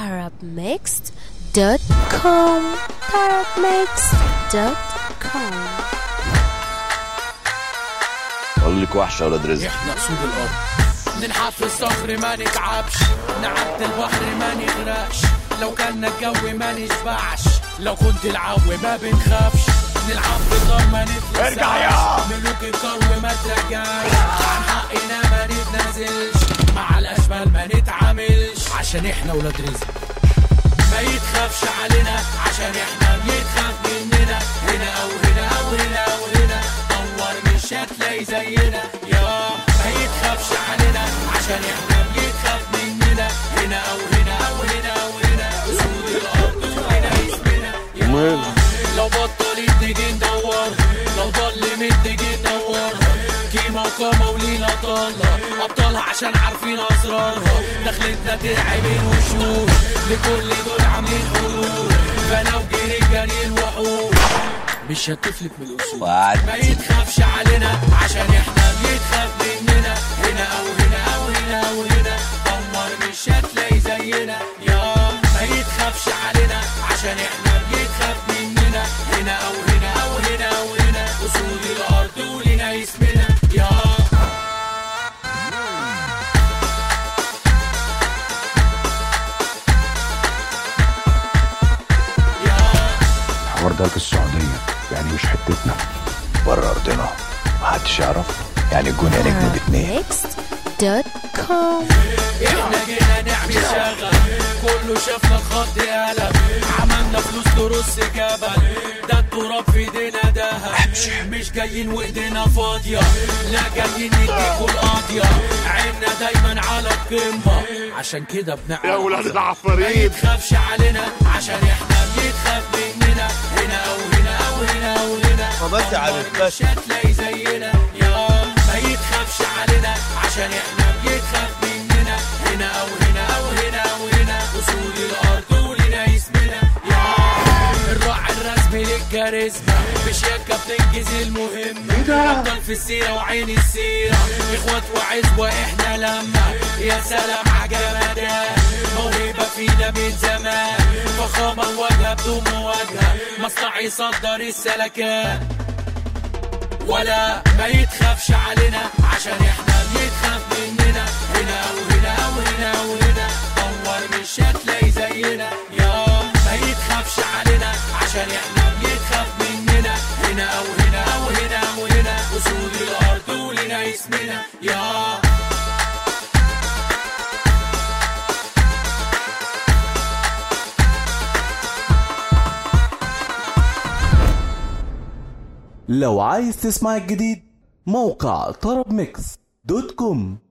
tarabmixed.com tarabmixed.com اقول لك وحشه ولاد رزق احنا اسود الارض ننحت في الصخر ما نتعبش نعدي البحر ما نغرقش لو كان الجو ما نشبعش لو كنت العو ما بنخافش نلعب في النار ما نتلسعش ارجع يا! ملوك الكرو ما ترجعش عن حقنا ما نتنازلش مع الاشبال ما نتعاملش عشان احنا ولاد رزق ما يتخافش علينا عشان احنا بيتخاف مننا هنا او هنا او هنا او هنا دور مش هتلاقي زينا يا ما يتخافش علينا عشان احنا بيتخاف مننا هنا او هنا او هنا او هنا اسود الارض هنا اسمنا يا لو بطلت تيجي ندور لو ضل تيجي ندور كيما وكاما ولينا طالة أبطالها عشان عارفين أسرارها دخلتنا ترعب الوشوش لكل دول عاملين حلول فأنا وجري جري الوحوش مش هتفلت من الأصول وعد. ما يتخافش علينا عشان احنا بيتخاف مننا هنا أو هنا أو هنا أو هنا دمر مش هتلاقي زينا يا ما يتخافش علينا عشان احنا بيتخاف مننا هنا أو هنا أو هنا أو هنا أصول الأرض ولنا اسمنا يا يا الحوار ده في السعودية يعني مش حتتنا بره أرضنا محدش يعرف يعني الجون يا نجم باتنين tarabmixed.com احنا جينا نعمل شغل كله شافنا الخط قلم عملنا فلوس ترص جبل ده التراب في ايدينا دهب مش جايين وايدينا فاضية لا جايين نديكوا القاضية عيننا دايما على القمة عشان كده بنعمل يا ولاد ما العفاريت يتخافش علينا عشان احنا بيتخاف مننا هنا او هنا او هنا او هنا فضلت على عمر الفش. مش هتلاقي زينا يا ما يتخافش علينا عشان احنا بيتخاف مننا هنا او هنا او هنا او هنا اصول الارض ولنا اسمنا يا الراعي الرسمي للكاريزما بشياكة بتنجز المهمة افضل في السيرة وعين السيرة اخوات وعزوة احنا لما يا سلام عجمدان موهبة فينا من زمان فخامة الواجهة بدون مواجهة مصنع يصدر السلكات ولا ما يتخافش علينا عشان احنا بنتخاف مننا هنا او هنا او هنا او هنا دور مش هتلاقي زينا يا ما يتخافش علينا عشان احنا بنتخاف مننا هنا او هنا او هنا او هنا اسود الارض ولنا اسمنا يا لو عايز تسمع الجديد موقع طرب ميكس دوت كوم